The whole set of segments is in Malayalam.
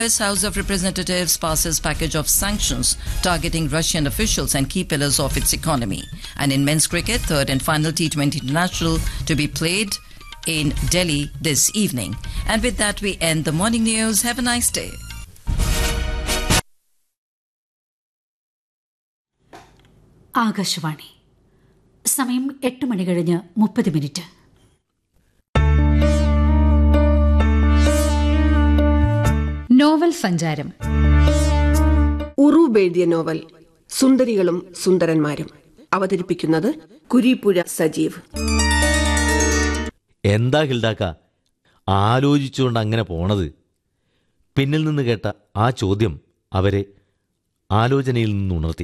US House of Representatives passes package of sanctions targeting Russian officials and key pillars of its economy. And in men's cricket, third and final T20 international to be played in Delhi this evening. And with that, we end the morning news. Have a nice day. Akashvani സമയം എട്ട് മണി കഴിഞ്ഞ് മുപ്പത് മിനിറ്റ് നോവൽ സഞ്ചാരം ഉറൂബ് എഴുതിയ നോവൽ സുന്ദരികളും സുന്ദരന്മാരും അവതരിപ്പിക്കുന്നത് കുരീപ്പുഴ സജീവ് എന്താ ഹിൽഡാക്ക ആലോചിച്ചുകൊണ്ട് അങ്ങനെ പോണത് പിന്നിൽ നിന്ന് കേട്ട ആ ചോദ്യം അവരെ ആലോചനയിൽ നിന്നുണർത്തി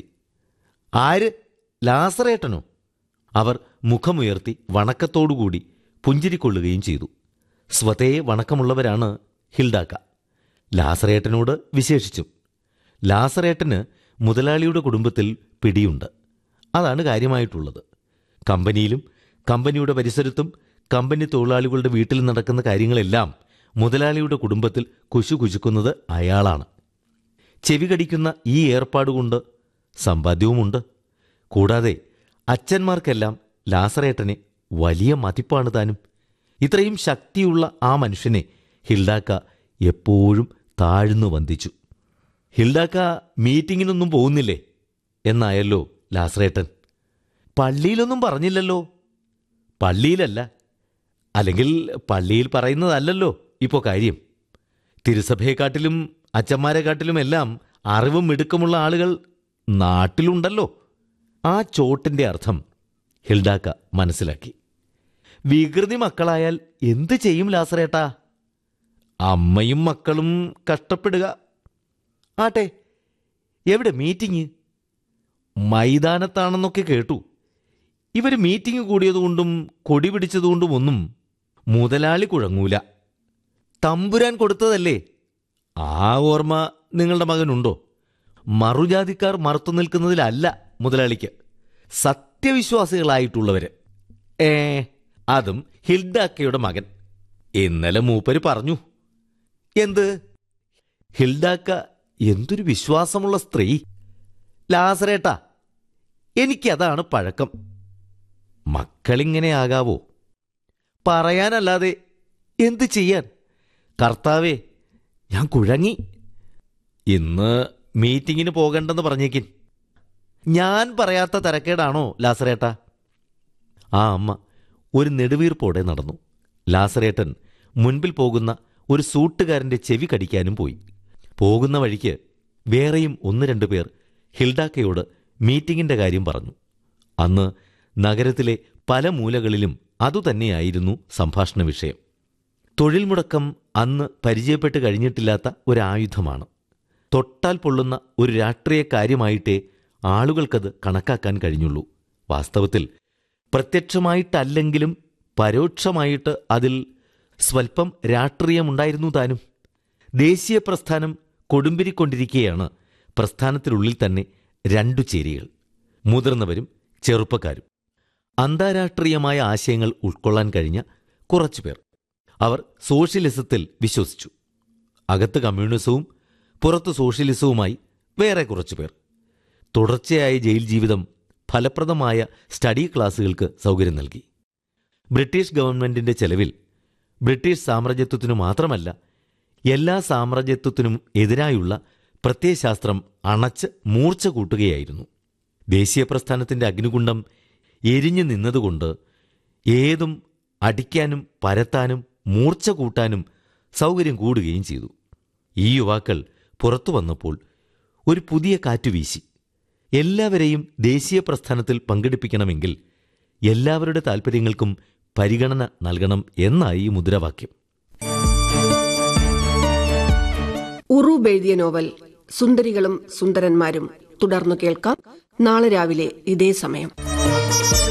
ആര് ലാസറേട്ടനോ അവർ മുഖമുയർത്തി വണക്കത്തോടുകൂടി പുഞ്ചിരിക്കൊള്ളുകയും ചെയ്തു സ്വതേ വണക്കമുള്ളവരാണ് ഹിൽഡാക്ക ലാസറേട്ടനോട് വിശേഷിച്ചും ലാസറേട്ടന് മുതലാളിയുടെ കുടുംബത്തിൽ പിടിയുണ്ട് അതാണ് കാര്യമായിട്ടുള്ളത് കമ്പനിയിലും കമ്പനിയുടെ പരിസരത്തും കമ്പനി തൊഴിലാളികളുടെ വീട്ടിൽ നടക്കുന്ന കാര്യങ്ങളെല്ലാം മുതലാളിയുടെ കുടുംബത്തിൽ കുശു കുശുക്കുന്നത് അയാളാണ് ചെവി കടിക്കുന്ന ഈ ഏർപ്പാടുകൊണ്ട് സമ്പാദ്യവുമുണ്ട് കൂടാതെ അച്ഛന്മാർക്കെല്ലാം ലാസറേട്ടനെ വലിയ മതിപ്പാണ് താനും ഇത്രയും ശക്തിയുള്ള ആ മനുഷ്യനെ ഹിൽഡാക്ക എപ്പോഴും താഴ്ന്നു വന്ദിച്ചു ഹിൽഡാക്ക മീറ്റിങ്ങിനൊന്നും പോകുന്നില്ലേ എന്നായല്ലോ ലാസറേട്ടൻ പള്ളിയിലൊന്നും പറഞ്ഞില്ലല്ലോ പള്ളിയിലല്ല അല്ലെങ്കിൽ പള്ളിയിൽ പറയുന്നതല്ലല്ലോ ഇപ്പോൾ കാര്യം തിരുസഭയെക്കാട്ടിലും അച്ഛന്മാരെക്കാട്ടിലും എല്ലാം അറിവും മിടുക്കമുള്ള ആളുകൾ നാട്ടിലുണ്ടല്ലോ ആ ചോട്ടിൻ്റെ അർത്ഥം ഹിൽഡാക്ക മനസ്സിലാക്കി വികൃതി മക്കളായാൽ എന്ത് ചെയ്യും ലാസറേട്ടാ അമ്മയും മക്കളും കഷ്ടപ്പെടുക ആട്ടെ എവിടെ മീറ്റിംഗ് മൈതാനത്താണെന്നൊക്കെ കേട്ടു ഇവർ മീറ്റിംഗ് കൂടിയതുകൊണ്ടും കൊടി പിടിച്ചതുകൊണ്ടും ഒന്നും മുതലാളി കുഴങ്ങൂല തമ്പുരാൻ കൊടുത്തതല്ലേ ആ ഓർമ്മ നിങ്ങളുടെ മകനുണ്ടോ മറുജാതിക്കാർ മറുത്തു നിൽക്കുന്നതിലല്ല മുതലാളിക്ക് സത്യവിശ്വാസികളായിട്ടുള്ളവര് ഏ അതും ഹിൽഡാക്കയുടെ മകൻ ഇന്നലെ മൂപ്പര് പറഞ്ഞു എന്ത് ഹിൽഡാക്ക എന്തൊരു വിശ്വാസമുള്ള സ്ത്രീ ലാസറേട്ടാ എനിക്കതാണ് പഴക്കം മക്കളിങ്ങനെ ആകാവോ പറയാനല്ലാതെ എന്ത് ചെയ്യാൻ കർത്താവേ ഞാൻ കുഴങ്ങി ഇന്ന് മീറ്റിങ്ങിന് പോകണ്ടെന്ന് പറഞ്ഞേക്കിൻ ഞാൻ പറയാത്ത തരക്കേടാണോ ലാസറേട്ടാ ആ അമ്മ ഒരു നെടുവീർപ്പോടെ നടന്നു ലാസറേട്ടൻ മുൻപിൽ പോകുന്ന ഒരു സൂട്ടുകാരൻ്റെ ചെവി കടിക്കാനും പോയി പോകുന്ന വഴിക്ക് വേറെയും ഒന്ന് രണ്ട് പേർ ഹിൽഡാക്കയോട് മീറ്റിംഗിന്റെ കാര്യം പറഞ്ഞു അന്ന് നഗരത്തിലെ പല മൂലകളിലും അതുതന്നെയായിരുന്നു സംഭാഷണ വിഷയം തൊഴിൽ മുടക്കം അന്ന് പരിചയപ്പെട്ട് കഴിഞ്ഞിട്ടില്ലാത്ത ഒരായുധമാണ് തൊട്ടാൽ പൊള്ളുന്ന ഒരു രാഷ്ട്രീയ കാര്യമായിട്ടേ ആളുകൾക്കത് കണക്കാക്കാൻ കഴിഞ്ഞുള്ളൂ വാസ്തവത്തിൽ പ്രത്യക്ഷമായിട്ടല്ലെങ്കിലും പരോക്ഷമായിട്ട് അതിൽ സ്വൽപ്പം രാഷ്ട്രീയമുണ്ടായിരുന്നു താനും ദേശീയ പ്രസ്ഥാനം കൊടുമ്പിരിക്കൊണ്ടിരിക്കെയാണ് പ്രസ്ഥാനത്തിനുള്ളിൽ തന്നെ രണ്ടു ചേരികൾ മുതിർന്നവരും ചെറുപ്പക്കാരും അന്താരാഷ്ട്രീയമായ ആശയങ്ങൾ ഉൾക്കൊള്ളാൻ കഴിഞ്ഞ കുറച്ചുപേർ അവർ സോഷ്യലിസത്തിൽ വിശ്വസിച്ചു അകത്ത് കമ്മ്യൂണിസവും പുറത്ത് സോഷ്യലിസവുമായി വേറെ കുറച്ചുപേർ തുടർച്ചയായ ജയിൽ ജീവിതം ഫലപ്രദമായ സ്റ്റഡി ക്ലാസുകൾക്ക് സൗകര്യം നൽകി ബ്രിട്ടീഷ് ഗവൺമെന്റിന്റെ ചെലവിൽ ബ്രിട്ടീഷ് സാമ്രാജ്യത്വത്തിനു മാത്രമല്ല എല്ലാ സാമ്രാജ്യത്വത്തിനും എതിരായുള്ള പ്രത്യയശാസ്ത്രം അണച്ച് മൂർച്ച കൂട്ടുകയായിരുന്നു ദേശീയ പ്രസ്ഥാനത്തിന്റെ അഗ്നികുണ്ഡം എരിഞ്ഞു നിന്നതുകൊണ്ട് ഏതും അടിക്കാനും പരത്താനും മൂർച്ച കൂട്ടാനും സൗകര്യം കൂടുകയും ചെയ്തു ഈ യുവാക്കൾ പുറത്തു വന്നപ്പോൾ ഒരു പുതിയ കാറ്റു വീശി എല്ലാവരെയും ദേശീയ പ്രസ്ഥാനത്തിൽ പങ്കെടുപ്പിക്കണമെങ്കിൽ എല്ലാവരുടെ താൽപ്പര്യങ്ങൾക്കും പരിഗണന നൽകണം എന്നായി ഈ മുദ്രാവാക്യം ഉറൂബ് എഴുതിയ നോവൽ സുന്ദരികളും സുന്ദരന്മാരും തുടർന്നു കേൾക്കാം നാളെ രാവിലെ ഇതേ സമയം